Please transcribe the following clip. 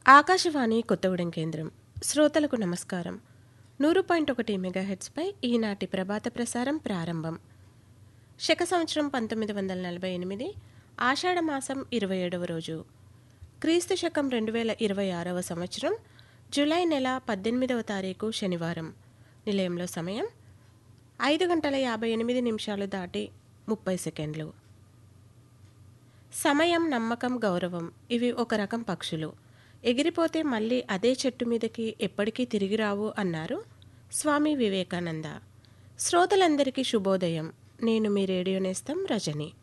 ఆకాశవాణి కొత్తగూడెం కేంద్రం శ్రోతలకు నమస్కారం నూరు పాయింట్ ఒకటి మెగాహెట్స్పై ఈనాటి ప్రభాత ప్రసారం ప్రారంభం శక సంవత్సరం పంతొమ్మిది వందల నలభై ఎనిమిది ఆషాఢ మాసం ఇరవై ఏడవ రోజు క్రీస్తు శకం రెండు వేల ఇరవై ఆరవ సంవత్సరం జూలై నెల పద్దెనిమిదవ తారీఖు శనివారం నిలయంలో సమయం ఐదు గంటల యాభై ఎనిమిది నిమిషాలు దాటి ముప్పై సెకండ్లు సమయం నమ్మకం గౌరవం ఇవి ఒక రకం పక్షులు ఎగిరిపోతే మళ్ళీ అదే చెట్టు మీదకి ఎప్పటికీ తిరిగి రావు అన్నారు స్వామి వివేకానంద శ్రోతలందరికీ శుభోదయం నేను మీ రేడియో నేస్తం రజని